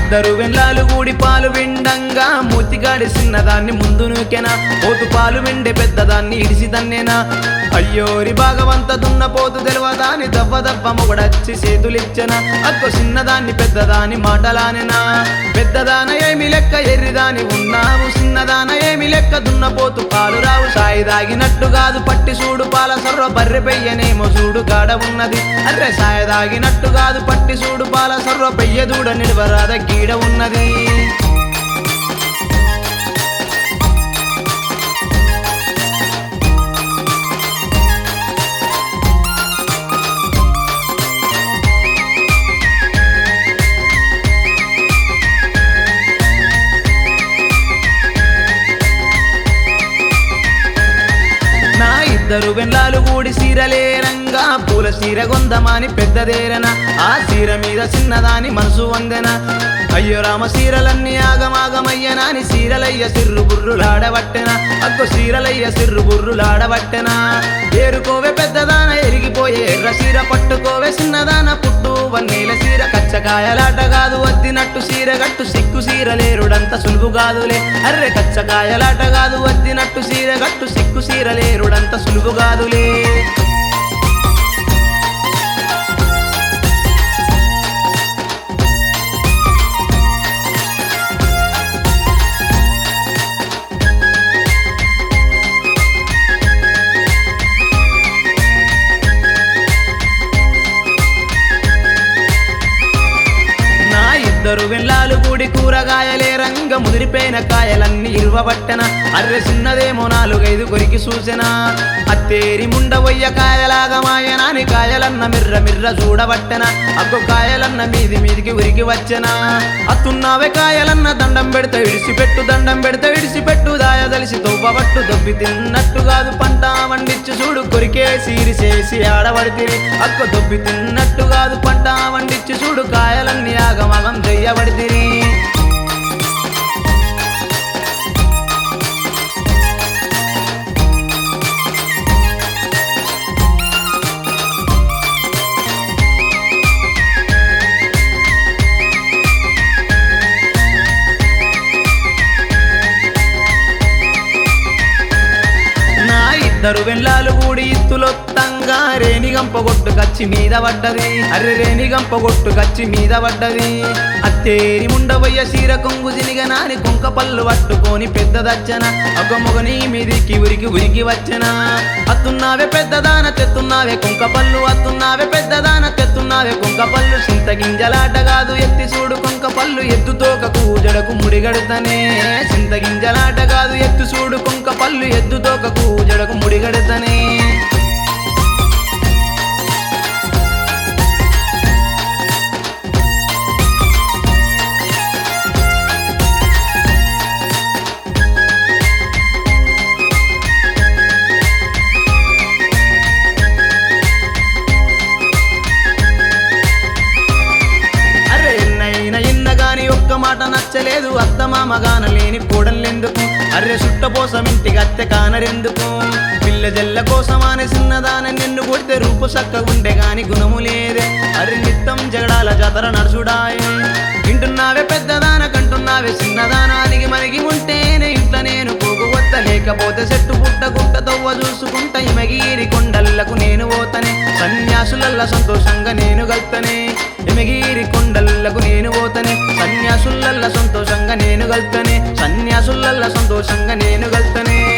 ఇద్దరు వెల్లాలు కూడి పాలు విండంగా మూతిగాడి చిన్నదాన్ని ముందు నూకెనా పోతు పాలు విండే పెద్దదాన్ని ఇడిసి దన్నేనా అయ్యోరి భాగవంత దున్న పోతు తెలవదాని దవ్వ దవ్వ మొగడచ్చి చేతులిచ్చన అక్కో చిన్నదాన్ని పెద్దదాని మాటలానెనా పెద్దదాన ఏమి లెక్క ఎర్రిదాని ఉన్నావు చిన్నదాన ఏమి లెక్క దున్నపోతు పాలు రావు సాయి దాగినట్టు కాదు పట్టి చూడు పాల సర్వ బర్రె పెయ్యనేమో చూడు గాడ ఉన్నది అర్రె సాయ దాగినట్టు కాదు పట్టి చూడు పాల సర్వ పెయ్య దూడ నిడవరాద గీడ ఉన్నది నా ఇద్దరు వెల్లాలు కూడి సీరలేరంగా పూల సీర గొందమాని పెద్దదేరన ఆ సీర మీద చిన్నదాని మనసు వందెన అయ్యో రామ సీరలన్నీ ఆగమాగమయ్యనాని సీరలయ్య సిర్రు బుర్రులాడబట్టెన అగ్గో సీరలయ్య సిర్రు బుర్రులాడబట్టెన ఏరుకోవే పెద్దదాన ఎరిగిపోయే ఎర్ర సీర పట్టుకోవే చిన్నదాన పుట్టు వన్నేల సీర కచ్చకాయలాట కాదు వద్దినట్టు సీర గట్టు సిక్కు సీర లేరుడంత సులువు కాదులే అర్రె కచ్చకాయలాట కాదు వద్దినట్టు సీర గట్టు సిక్కు సీర లేరుడంత సులువు కాదులే నా ఇద్దరు వెళ్ళాలు కూడి కూరగాయలే రంగ ముదిరిపోయిన కాయలన్నీ ఇరువబట్టన అర్రె చిన్నదేమో నాలుగైదు కొరికి చూసిన అత్తేరి ముండవయ్య కాయలాగా మాయనాని కాయలన్న మిర్ర మిర్ర చూడబట్టన అగ్గో కాయలన్న మీది మీదికి ఉరికి వచ్చన అత్తున్నావే కాయలన్న దండం పెడితే విడిసిపెట్టు దండం పెడితే విడిసిపెట్టు దాయదలిసి తవ్వబట్టు దొబ్బి తిన్నట్టు కాదు పంట వండిచ్చు చూడు కొరికే సీరి చేసి ఆడబడితిరి అక్క దొబ్బి తిన్నట్టు కాదు పంట వండిచ్చు చూడు కాయలన్నీ ఆగమగం చెయ్యబడితిరి నా ఇద్దరు వెళ్ళాలు కూడి ఇత్తులొత్తంగా రేణిగంప కొట్టు కచ్చి మీద పడ్డది అర్రె రేణిగంప కొట్టు కచ్చి మీద పడ్డది అత్తేరి ముండవయ్య సీర కొంగు జినిగ నాని కుంక పళ్ళు పట్టుకొని పెద్దదచ్చన ఒక మొగని మీదికి ఉరికి ఉరికి వచ్చన అత్తున్నావే పెద్దదాన తెత్తున్నావే కుంక పళ్ళు అత్తున్నావే పెద్దదాన తెత్తున్నావే కుంక పళ్ళు చింత గింజలాట కాదు ఎత్తి చూడు కుంక పళ్ళు ఎత్తు తోకకు జడకు ముడిగడుతనే చింత గింజలాట కాదు ఎత్తు చూడు కుంక పళ్ళు ఎద్దు తోకకు జడకు ముడిగడుతనే అరే ఎన్నైనా ఇన్న గాని ఒక్క మాట నచ్చలేదు అత్త మామ గానలేని కూడలెందుకు అర్రె సుట్టపోసం ఇంటికి అత్తె కానరెందుకు పిల్ల జల్ల కోసం అనే చిన్నదాన నిన్ను కొడితే రూపు సక్కగుండే గాని గుణము లేదే అర్రె నిత్తం జగడాల జాతర నడుచుడాయే వింటున్నావే పెద్దదాన కంటున్నావే చిన్నదాన అలిగి మరిగి ఉంటేనే ఇంట్లో నేను పోగు వద్ద లేకపోతే చెట్టు పుట్ట గుట్ట తవ్వ చూసుకుంటా ఇమగిరి కొండల్లకు నేను పోతనే సన్యాసులల్ల సంతోషంగా నేను గల్తనే ఎమగిరి కొండల్లకు నేను పోతనే సన్యాసులల్ల సంతోషంగా నేను గల్తనే సన్యాసులల్ల సంతోషంగా నేను గల్తనే